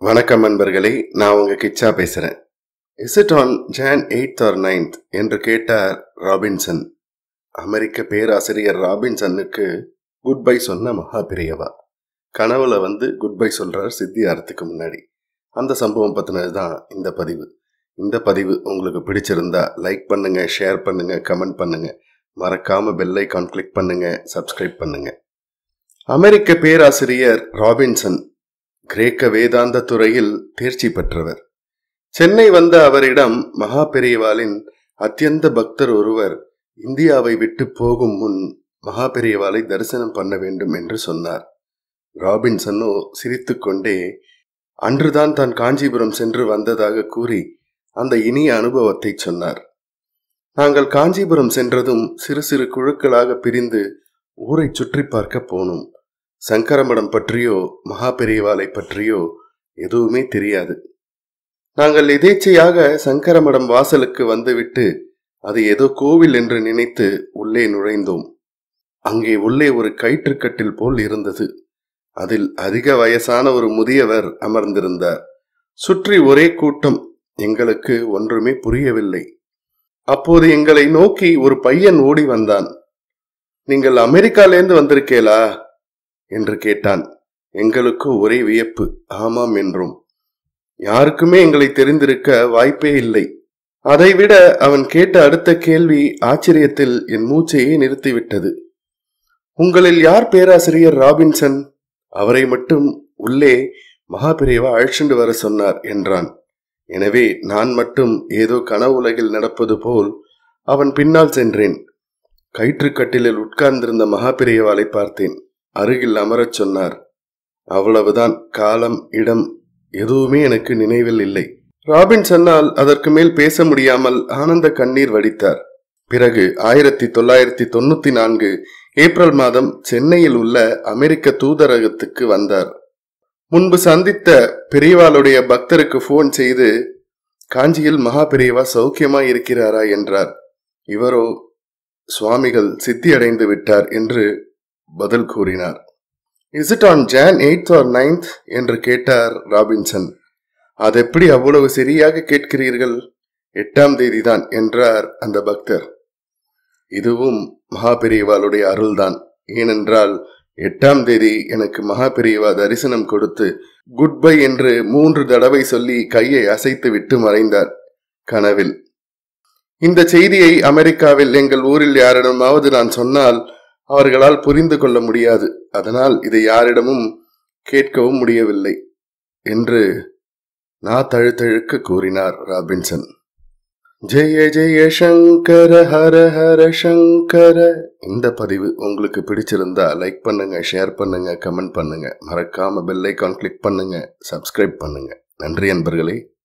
வணக்கம் நண்பர்களே நான் உங்க கிச்சா பேசுறேன் is it on June eighth or ninth என்று கேட்டார் ராபின்சன் அமெரிக்க பேராசிரியர் ராபின்சனுக்கு குட் பை சொன்ன மகா பெரியவா கனவுல வந்து குட் பை சொல்றார் சித்தியாரத்துக்கு முன்னாடி அந்த சம்பவம் பத்தினது தான் இந்த பதிவு இந்த பதிவு உங்களுக்கு பிடிச்சிருந்தா லைக் பண்ணுங்க ஷேர் பண்ணுங்க கமெண்ட் பண்ணுங்க மறக்காம பெல் ஐக்கான் கிளிக் பண்ணுங்க சப்ஸ்கிரைப் பண்ணுங்க அமெரிக்க பேராசிரியர் ராபின்சன் கிரேக்க வேதாந்த துறையில் தேர்ச்சி பெற்றவர் சென்னை வந்த அவரிடம் மகா பெரியவாளின் அத்தியந்த பக்தர் ஒருவர் இந்தியாவை விட்டு போகும் முன் மகா பெரியவாளை தரிசனம் பண்ண வேண்டும் என்று சொன்னார் ராபின்சனோ சிரித்துக்கொண்டே அன்றுதான் தான் காஞ்சிபுரம் சென்று வந்ததாக கூறி அந்த இனிய அனுபவத்தை சொன்னார் நாங்கள் காஞ்சிபுரம் சென்றதும் சிறு சிறு குழுக்களாக பிரிந்து ஊரை சுற்றி பார்க்க போனோம் சங்கரமடம் பற்றியோ மகா பெரியவாளை பற்றியோ எதுவுமே தெரியாது நாங்கள் எதேச்சையாக சங்கரமடம் வாசலுக்கு வந்துவிட்டு அது ஏதோ கோவில் என்று நினைத்து உள்ளே நுழைந்தோம் அங்கே உள்ளே ஒரு கயிற்றுக்கட்டில் போல் இருந்தது அதில் அதிக வயசான ஒரு முதியவர் அமர்ந்திருந்தார் சுற்றி ஒரே கூட்டம் எங்களுக்கு ஒன்றுமே புரியவில்லை அப்போது எங்களை நோக்கி ஒரு பையன் ஓடி வந்தான் நீங்கள் அமெரிக்காலேருந்து வந்திருக்கேலா என்று கேட்டான் எங்களுக்கு ஒரே வியப்பு ஆமாம் என்றோம் யாருக்குமே எங்களை தெரிந்திருக்க வாய்ப்பே இல்லை அதைவிட அவன் கேட்ட அடுத்த கேள்வி ஆச்சரியத்தில் என் மூச்சையே நிறுத்திவிட்டது உங்களில் யார் பேராசிரியர் ராபின்சன் அவரை மட்டும் உள்ளே மகாபிரிவா அழைச்சிண்டு வர சொன்னார் என்றான் எனவே நான் மட்டும் ஏதோ கனவு உலகில் நடப்பது போல் அவன் பின்னால் சென்றேன் கயிற்றுக்கட்டிலில் உட்கார்ந்திருந்த மகாபிரியவாளை பார்த்தேன் அருகில் அமரச் சொன்னார் அவ்வளவுதான் காலம் இடம் எதுவுமே எனக்கு நினைவில் இல்லை ராபின் சொன்னால் அதற்கு மேல் பேச முடியாமல் ஆனந்த கண்ணீர் வடித்தார் பிறகு ஆயிரத்தி தொள்ளாயிரத்தி தொண்ணூத்தி நான்கு ஏப்ரல் மாதம் சென்னையில் உள்ள அமெரிக்க தூதரகத்துக்கு வந்தார் முன்பு சந்தித்த பெரியவாளுடைய பக்தருக்கு போன் செய்து காஞ்சியில் மகா பெரியவா சௌக்கியமா இருக்கிறாரா என்றார் இவரோ சுவாமிகள் சித்தி அடைந்து விட்டார் என்று பதில் கூறினார் is it on June eighth or ninth என்று கேட்டார் ராபின்சன் அது எப்படி அவ்வளவு சரியாக கேட்கிறீர்கள் எட்டாம் தேதிதான் என்றார் அந்த பக்தர் இதுவும் மகாபெரியவாளுடைய அருள்தான் ஏனென்றால் எட்டாம் தேதி எனக்கு மகாபெரியவா தரிசனம் கொடுத்து குட் பை என்று மூன்று தடவை சொல்லி கையை அசைத்து விட்டு மறைந்தார் கனவில் இந்த செய்தியை அமெரிக்காவில் எங்கள் ஊரில் யாரிடமாவது நான் சொன்னால் அவர்களால் புரிந்து கொள்ள முடியாது அதனால் இதை யாரிடமும் கேட்கவும் முடியவில்லை என்று நா தழுத்தழுக்க கூறினார் ராபின்சன் ஜெய ஜெய சங்கர ஹர ஹர சங்கர இந்த பதிவு உங்களுக்கு பிடிச்சிருந்தா லைக் பண்ணுங்க ஷேர் பண்ணுங்க கமெண்ட் பண்ணுங்க மறக்காம பெல் ஐக்கான் கிளிக் பண்ணுங்க சப்ஸ்கிரைப் பண்ணுங்க நன்றி அன்பர்களே